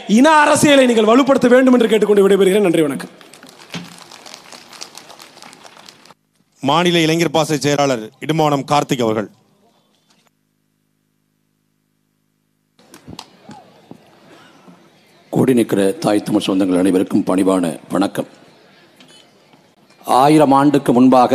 இன அரசியலை நீங்கள் வலுப்படுத்த வேண்டும் என்று கேட்டுக்கொண்டு விடைபெறுகிறேன் நன்றி வணக்கம் மாநில இளைஞர் பாச செயலாளர் இடுமானம் கார்த்திக் அவர்கள் கூடி நிற்கிற தாய் தமிழ் சொந்தங்கள் அனைவருக்கும் பணிவான வணக்கம் ஆயிரம் ஆண்டுக்கு முன்பாக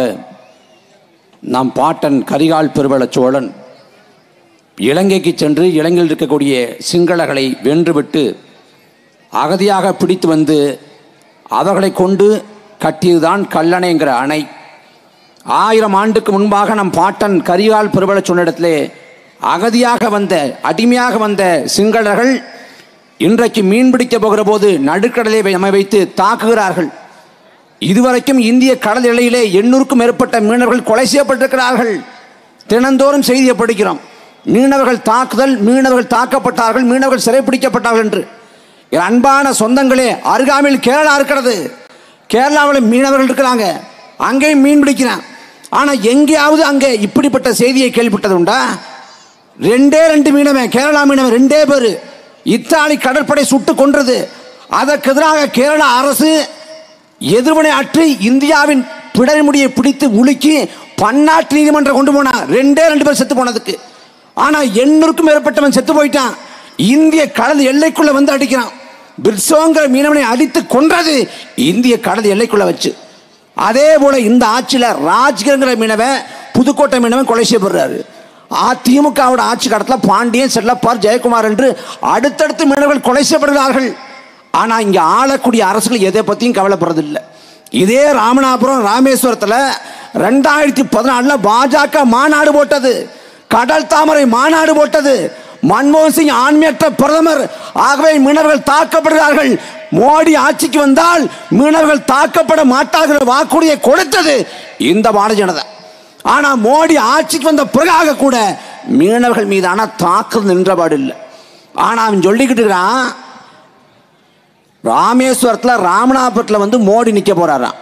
நம் பாட்டன் கரிகால் பெருவள சோழன் இலங்கைக்கு சென்று இலங்கையில் இருக்கக்கூடிய சிங்களர்களை வென்றுவிட்டு அகதியாக பிடித்து வந்து அவர்களை கொண்டு கட்டியதுதான் கல்லணைங்கிற அணை ஆயிரம் ஆண்டுக்கு முன்பாக நம் பாட்டன் கரிகால் பெருவள சோழனிடத்திலே அகதியாக வந்த அடிமையாக வந்த சிங்களர்கள் இன்றைக்கு மீன் பிடிக்க போகிற போது நடுக்கடலை அமை வைத்து தாக்குகிறார்கள் இதுவரைக்கும் இந்திய கடல் எல்லையிலே எண்ணூறுக்கும் மேற்பட்ட மீனவர்கள் கொலை செய்யப்பட்டிருக்கிறார்கள் தினந்தோறும் செய்தியை படிக்கிறோம் மீனவர்கள் தாக்குதல் மீனவர்கள் தாக்கப்பட்டார்கள் மீனவர்கள் சிறைப்பிடிக்கப்பட்டார்கள் என்று என் அன்பான சொந்தங்களே அருகாமையில் கேரளா இருக்கிறது கேரளாவில் மீனவர்கள் இருக்கிறாங்க அங்கேயும் மீன் பிடிக்கிறான் ஆனால் எங்கேயாவது அங்கே இப்படிப்பட்ட செய்தியை கேள்விப்பட்டது உண்டா ரெண்டே ரெண்டு மீனவன் கேரளா மீனவன் ரெண்டே பேர் இத்தாலி கடற்படை சுட்டு கொன்றது அதற்கு எதிராக கேரளா அரசு எதிர்வினை ஆற்றி இந்தியாவின் பிடர்முடியை பிடித்து உலுக்கி பன்னாட்டு நீதிமன்றம் கொண்டு போனா ரெண்டே ரெண்டு பேர் செத்து போனதுக்கு ஆனா எண்ணூறுக்கும் மேற்பட்டவன் செத்து போயிட்டான் இந்திய கடல் எல்லைக்குள்ள வந்து அடிக்கிறான் பிர்சோங்கிற மீனவனை அடித்து கொன்றது இந்திய கடல் எல்லைக்குள்ள வச்சு அதே போல இந்த ஆட்சியில் ராஜ்கிரங்கிற மீனவன் புதுக்கோட்டை மீனவன் கொலை செய்யப்படுறாரு அதிமுகவோட ஆட்சி காலத்தில் பாண்டியன் செல்லப்பார் ஜெயக்குமார் என்று அடுத்தடுத்து மீனவர்கள் கொலை செய்யப்படுகிறார்கள் ஆனால் இங்கே ஆளக்கூடிய அரசுகள் எதை பற்றியும் கவலைப்படுறதில்லை இதே ராமநாதபுரம் ராமேஸ்வரத்தில் ரெண்டாயிரத்தி பதினாலில் பாஜக மாநாடு போட்டது கடல் தாமரை மாநாடு போட்டது மன்மோகன் சிங் ஆண்மையற்ற பிரதமர் ஆகவே மீனவர்கள் தாக்கப்படுகிறார்கள் மோடி ஆட்சிக்கு வந்தால் மீனவர்கள் தாக்கப்பட மாட்டார்கள் வாக்குறுதியை கொடுத்தது இந்த பாரதிய ஜனதா ஆனா மோடி ஆட்சிக்கு வந்த பிறகாக கூட மீனவர்கள் மீதான தாக்குதல் நின்றபாடு இல்லை ஆனா அவன் சொல்லிக்கிட்டு இருக்கிறான் ராமேஸ்வரத்தில் ராமநாதபுரத்தில் வந்து மோடி நிற்க போறாராம்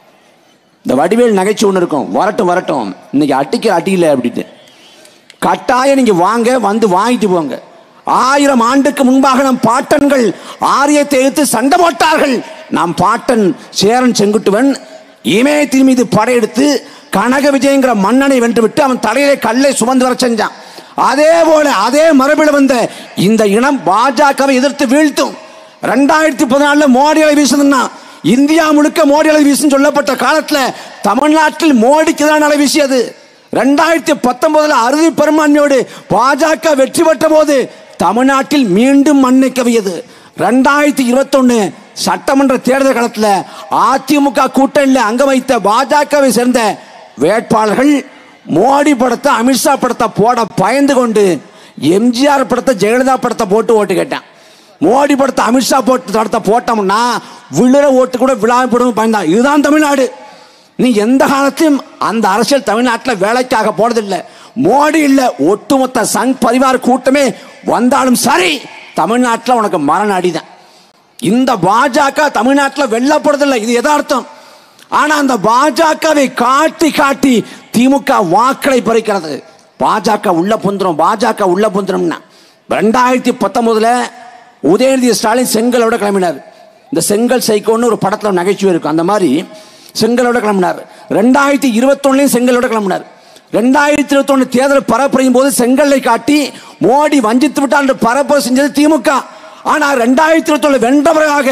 இந்த வடிவேல் நகைச்சு ஒன்று இருக்கும் வரட்டும் வரட்டும் இன்னைக்கு அட்டிக்க அட்டியில அப்படின்னு கட்டாயம் நீங்க வாங்க வந்து வாங்கிட்டு போங்க ஆயிரம் ஆண்டுக்கு முன்பாக நம் பாட்டன்கள் ஆரியத்தை எதிர்த்து சண்டை போட்டார்கள் நம் பாட்டன் சேரன் செங்குட்டுவன் இமயத்தின் மீது படையெடுத்து கனக விஜயங்கிற மன்னனை வென்றுவிட்டு அவன் தலையிலே கல்லை சுமந்து வர செஞ்சான் அதே போல அதே மரபில் வந்த இந்த இனம் பாஜகவை எதிர்த்து வீழ்த்தும் ரெண்டாயிரத்தி பதினாலுல மோடி அலை வீசுதுன்னா இந்தியா முழுக்க மோடி அலை வீசுன்னு சொல்லப்பட்ட காலத்தில் தமிழ்நாட்டில் மோடிக்கு தான் அலை வீசியது ரெண்டாயிரத்தி பத்தொன்பதுல அறுதி பெரும்பான்மையோடு பாஜக வெற்றி பெற்ற போது தமிழ்நாட்டில் மீண்டும் மண்ணை கவியது ரெண்டாயிரத்தி இருபத்தொன்னு சட்டமன்ற தேர்தல் காலத்தில் அதிமுக கூட்டணியில் அங்க வைத்த பாஜகவை சேர்ந்த வேட்பாளர்கள் மோடி படத்தை அமித்ஷா படத்தை போட பயந்து கொண்டு எம்ஜிஆர் படத்தை ஜெயலலிதா படத்தை போட்டு ஓட்டு கேட்டேன் மோடி படத்தை அமித்ஷா போட்டு படத்தை போட்டோம்னா விழுற ஓட்டு கூட விழாமல் போடும் பயந்தான் இதுதான் தமிழ்நாடு நீ எந்த காலத்திலும் அந்த அரசியல் தமிழ்நாட்டில் வேலைக்காக போனதில்லை மோடி இல்லை ஒட்டுமொத்த சங் பரிவார கூட்டமே வந்தாலும் சரி தமிழ்நாட்டில் உனக்கு மரண அடிதான் இந்த பாஜக தமிழ்நாட்டில் வெல்லப்படுறதில்லை இது எதார்த்தம் ஆனா அந்த பாஜகவை காட்டி காட்டி திமுக வாக்களை பறிக்கிறது பாஜக உள்ள புந்துரும் பாஜக உள்ள புந்துரும்னா ரெண்டாயிரத்தி பத்தொன்பதுல உதயநிதி ஸ்டாலின் செங்கலோட கிளம்பினார் இந்த செங்கல் சைக்கோன்னு ஒரு படத்தில் நகைச்சுவை இருக்கும் அந்த மாதிரி செங்கலோட கிளம்பினார் ரெண்டாயிரத்தி இருபத்தொன்னுலையும் செங்கலோட கிளம்பினார் ரெண்டாயிரத்தி இருபத்தொன்னு தேர்தல் பரப்புரையும் போது செங்கல்லை காட்டி மோடி வஞ்சித்து விட்டார் என்று பரப்புரை செஞ்சது திமுக ஆனால் ரெண்டாயிரத்தி இருபத்தொன்னு வென்றவராக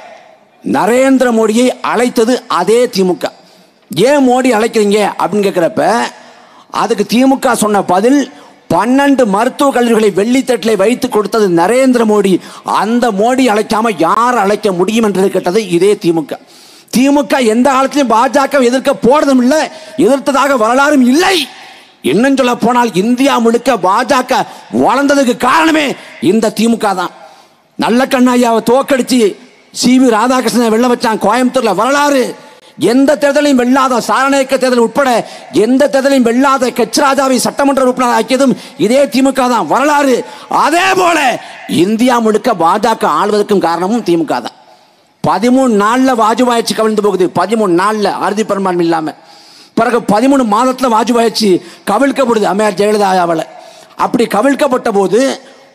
நரேந்திர மோடியை அழைத்தது அதே திமுக ஏன் மோடி அழைக்கிறீங்க அப்படின்னு கேட்குறப்ப அதுக்கு திமுக சொன்ன பதில் பன்னெண்டு மருத்துவக் கல்லூரிகளை வெள்ளித்தட்டில் வைத்து கொடுத்தது நரேந்திர மோடி அந்த மோடி அழைக்காம யார் அழைக்க முடியும் என்று கேட்டது இதே திமுக திமுக எந்த காலத்திலும் பாஜக எதிர்க்க போறதும் இல்லை எதிர்த்ததாக வரலாறும் இல்லை இன்னும் சொல்ல போனால் இந்தியா முழுக்க பாஜக வளர்ந்ததுக்கு காரணமே இந்த திமுக தான் நல்ல கண்ணாயாவை தோக்கடிச்சு சி வி ராதாகிருஷ்ணனை வெள்ள வச்சான் கோயம்புத்தூர்ல வரலாறு எந்த தேர்தலையும் வெல்லாத சாரணேக்க தேர்தல் உட்பட எந்த தேர்தலையும் வெல்லாத கெச்ராஜாவை சட்டமன்ற உறுப்பினர் ஆக்கியதும் இதே திமுக தான் வரலாறு அதே போல இந்தியா முழுக்க பாஜக ஆள்வதற்கும் காரணமும் திமுக தான் பதிமூணு நாள்ல வாஜ்பாய் ஆட்சி கவிழ்ந்து போகுது பதிமூணு நாள்ல அறுதி பெரும்பான்மை இல்லாம பிறகு பதிமூணு மாதத்துல வாஜ்பாய் ஆட்சி கவிழ்க்கப்படுது அம்மையார் ஜெயலலிதாவால் அப்படி கவிழ்க்கப்பட்ட போது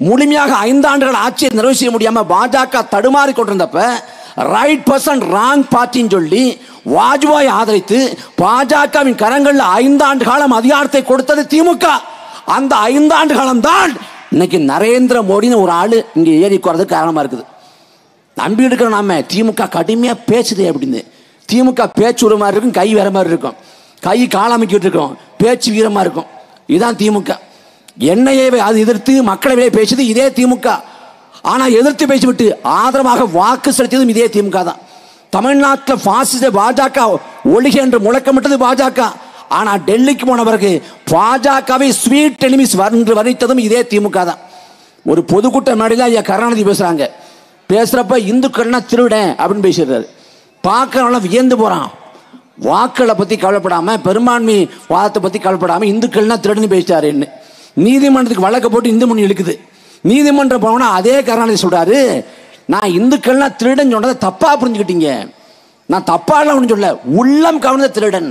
முழுமையாக ஐந்து ஆண்டுகள் ஆட்சியை நிறைவு செய்ய முடியாம பாஜக தடுமாறி கொண்டிருந்தப்ப ரைட் பர்சன் ராங் பார்ட்டின்னு சொல்லி வாஜ்பாய் ஆதரித்து பாஜகவின் கரங்களில் ஐந்தாண்டு காலம் அதிகாரத்தை கொடுத்தது திமுக அந்த ஐந்தாண்டு காலம் தான் இன்னைக்கு நரேந்திர மோடின்னு ஒரு ஆளு இங்க ஏறி போறதுக்கு காரணமா இருக்குது நம்பி இருக்கிற நாம திமுக கடுமையா பேசுதே அப்படின்னு திமுக பேச்சு ஒரு மாதிரி இருக்கும் கை வேற மாதிரி இருக்கும் கை காலமைக்கிட்டு இருக்கும் பேச்சு வீரமா இருக்கும் இதுதான் திமுக என்னையே அது எதிர்த்து மக்களவையை பேசுது இதே திமுக ஆனா எதிர்த்து பேசிவிட்டு ஆதரவாக வாக்கு செலுத்தியதும் இதே திமுக தான் தமிழ்நாட்டில் பாசிச பாஜக ஒழிக என்று முழக்கமிட்டது பாஜக ஆனா டெல்லிக்கு போன பிறகு பாஜகவை ஸ்வீட் எனிமிஸ் என்று வர்ணித்ததும் இதே திமுக தான் ஒரு பொதுக்கூட்ட மேடையில் ஐயா கருணாநிதி பேசுறாங்க பேசுறப்ப இந்துக்கள்னா திருவிடன் அப்படின்னு பேசிடுறாரு பார்க்கறவங்க வியந்து போறான் வாக்களை பத்தி கவலைப்படாம பெரும்பான்மை வாதத்தை பத்தி கவலைப்படாம இந்துக்கள்னா திருடன்னு பேசிட்டாருன்னு நீதிமன்றத்துக்கு வழக்க போட்டு இந்து மணி இழுக்குது நீதிமன்றம் போனா அதே கருணாநிதி சொல்றாரு நான் இந்துக்கள்னா திருடன் சொன்னதை தப்பா புரிஞ்சுக்கிட்டீங்க நான் தப்பாலாம் ஒன்றும் சொல்ல உள்ளம் கவர்ந்த திருடன்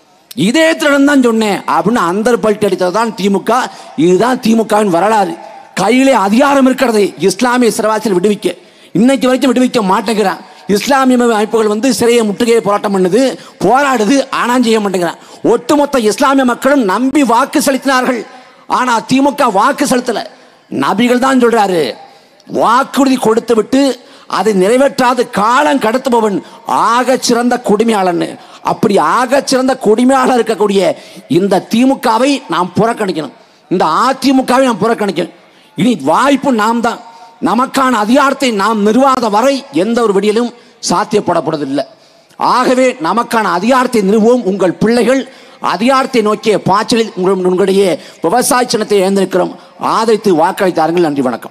இதே திருடன் தான் சொன்னேன் அப்படின்னு அந்தர் பல்ட்டி அடித்தது தான் திமுக இதுதான் திமுகவின் வரலாறு கையிலே அதிகாரம் இருக்கிறது இஸ்லாமிய சிறவாசியில் விடுவிக்க இன்னைக்கு வரைக்கும் விடுவிக்க மாட்டேங்கிறான் இஸ்லாமிய அமைப்புகள் வந்து சிறையை முற்றுகையை போராட்டம் பண்ணுது போராடுது ஆனா செய்ய மாட்டேங்கிறான் ஒட்டுமொத்த இஸ்லாமிய மக்களும் நம்பி வாக்கு செலுத்தினார்கள் ஆனா திமுக வாக்கு செலுத்தல நபிகள் தான் சொல்றாரு வாக்குறுதி கொடுத்து விட்டு அதை நிறைவேற்றாது காலம் கடத்துபவன் ஆக சிறந்த குடிமையாளன் அப்படி ஆக சிறந்த குடிமையாளர் இருக்கக்கூடிய இந்த திமுகவை நாம் புறக்கணிக்கணும் இந்த அதிமுகவை நாம் புறக்கணிக்கணும் இனி வாய்ப்பு நாம் தான் நமக்கான அதிகாரத்தை நாம் நிறுவாத வரை எந்த ஒரு விடியலும் சாத்தியப்படப்படுவதில்லை ஆகவே நமக்கான அதிகாரத்தை நிறுவோம் உங்கள் பிள்ளைகள் அதிகாரத்தை நோக்கிய பாய்ச்சலில் உங்கள் உங்களுடைய விவசாய சின்னத்தை இழந்திருக்கிறோம் ஆதரித்து வாக்களித்தார்கள் நன்றி வணக்கம்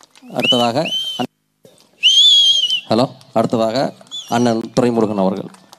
அடுத்ததாக ஹலோ அடுத்ததாக அண்ணன் துரைமுருகன் அவர்கள்